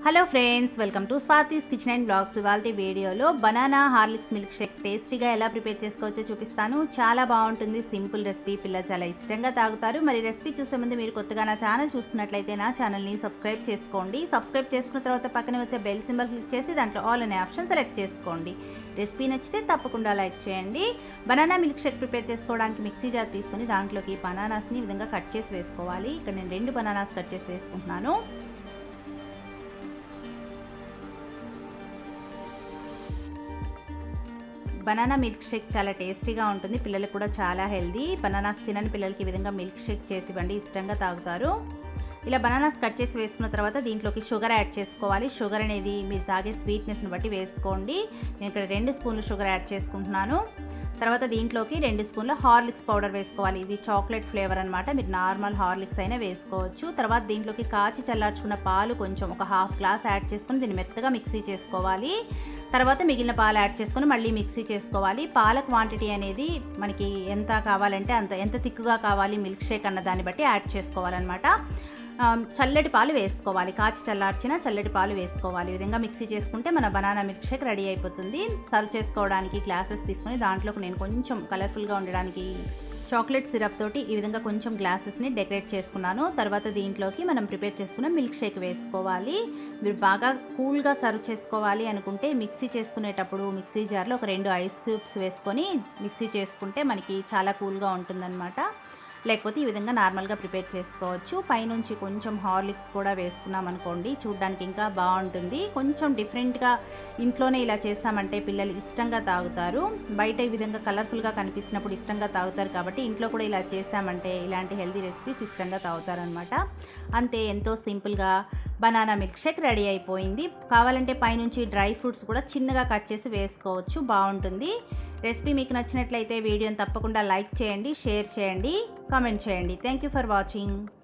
hello friends welcome to Swathi's kitchen and blogs ఇవాళ వీడియోలో banana Horlicks milk shake టేస్టీగా ఎలా ప్రిపేర్ చేసుకోవచ్చో చూపిస్తాను చాలా బాగుంటుంది సింపుల్ రెసిపీ పిల్లలు చాలా ఇష్టంగా తాగుతారు మరి రెసిపీ చూసే ముందు మీరు కొత్తగా నా ఛానల్ చూస్తున్నట్లయితే నా ఛానల్ని సబ్స్క్రైబ్ చేసుకోండి సబ్స్క్రైబ్ చేసుకున్న తర్వాత పక్కనే వచ్చే బెల్ సింబల్ క్లిక్ చేసి దాంట్లో ఆల్ అనే ఆప్షన్ సెలెక్ట్ చేసుకోండి రెసిపీ నచ్చితే తప్పకుండా లైక్ చేయండి బనానా మిల్క్ షేక్ ప్రిపేర్ చేసుకోవడానికి మిక్సీ జార్ తీసుకొని దాంట్లోకి బనానాస్ని ఈ విధంగా కట్ చేసి వేసుకోవాలి ఇక్కడ నేను రెండు బనానాస్ కట్ చేసి వేసుకుంటున్నాను బనానా మిల్క్ షేక్ చాలా టేస్టీగా ఉంటుంది పిల్లలకు కూడా చాలా హెల్దీ బనానాస్ తినని పిల్లలకి ఈ విధంగా మిల్క్ షేక్ చేసి ఇవ్వండి ఇష్టంగా తాగుతారు ఇలా బనానాస్ కట్ చేసి వేసుకున్న తర్వాత దీంట్లోకి షుగర్ యాడ్ చేసుకోవాలి షుగర్ అనేది మీరు తాగే స్వీట్నెస్ని బట్టి వేసుకోండి నేను ఇక్కడ రెండు స్పూన్లు షుగర్ యాడ్ చేసుకుంటున్నాను తర్వాత దీంట్లోకి రెండు స్పూన్ల హార్లిక్స్ పౌడర్ వేసుకోవాలి ఇది చాక్లెట్ ఫ్లేవర్ అనమాట మీరు నార్మల్ హార్లిక్స్ అయినా వేసుకోవచ్చు తర్వాత దీంట్లోకి కాచి చల్లార్చుకున్న పాలు కొంచెం ఒక హాఫ్ గ్లాస్ యాడ్ చేసుకొని దీన్ని మెత్తగా మిక్సీ చేసుకోవాలి తర్వాత మిగిలిన పాలు యాడ్ చేసుకొని మళ్ళీ మిక్సీ చేసుకోవాలి పాల క్వాంటిటీ అనేది మనకి ఎంత కావాలంటే అంత ఎంత తిక్కుగా కావాలి మిల్క్ షేక్ అన్న దాన్ని బట్టి యాడ్ చేసుకోవాలన్నమాట చల్లటి పాలు వేసుకోవాలి కాచి చల్లార్చిన చల్లటి పాలు వేసుకోవాలి ఈ విధంగా మిక్సీ చేసుకుంటే మన బనానా మిల్క్ షేక్ రెడీ అయిపోతుంది సర్వ్ చేసుకోవడానికి గ్లాసెస్ తీసుకొని దాంట్లోకి నేను కొంచెం కలర్ఫుల్గా ఉండడానికి చాక్లెట్ సిరప్ తోటి ఈ విధంగా కొంచెం గ్లాసెస్ని డెకరేట్ చేసుకున్నాను తర్వాత దీంట్లోకి మనం ప్రిపేర్ చేసుకున్న మిల్క్ షేక్ వేసుకోవాలి మీరు బాగా కూల్గా సర్వ్ చేసుకోవాలి అనుకుంటే మిక్సీ చేసుకునేటప్పుడు మిక్సీ జార్లో ఒక రెండు ఐస్ క్యూబ్స్ వేసుకొని మిక్సీ చేసుకుంటే మనకి చాలా కూల్గా ఉంటుందన్నమాట లేకపోతే ఈ విధంగా నార్మల్గా ప్రిపేర్ చేసుకోవచ్చు పైనుంచి కొంచెం హార్లిక్స్ కూడా వేసుకున్నాం అనుకోండి చూడ్డానికి ఇంకా బాగుంటుంది కొంచెం డిఫరెంట్గా ఇంట్లోనే ఇలా చేసామంటే పిల్లలు ఇష్టంగా తాగుతారు బయట ఈ విధంగా కలర్ఫుల్గా కనిపించినప్పుడు ఇష్టంగా తాగుతారు కాబట్టి ఇంట్లో కూడా ఇలా చేసామంటే ఇలాంటి హెల్తీ రెసిపీస్ ఇష్టంగా తాగుతారనమాట అంతే ఎంతో సింపుల్గా బనానా మిల్క్ షేక్ రెడీ అయిపోయింది కావాలంటే పైనుంచి డ్రై ఫ్రూట్స్ కూడా చిన్నగా కట్ చేసి వేసుకోవచ్చు బాగుంటుంది రెసిపీ మీకు నచ్చినట్లయితే వీడియోని తప్పకుండా లైక్ చేయండి షేర్ చేయండి కామెంట్ చేయండి థ్యాంక్ యూ ఫర్ వాచింగ్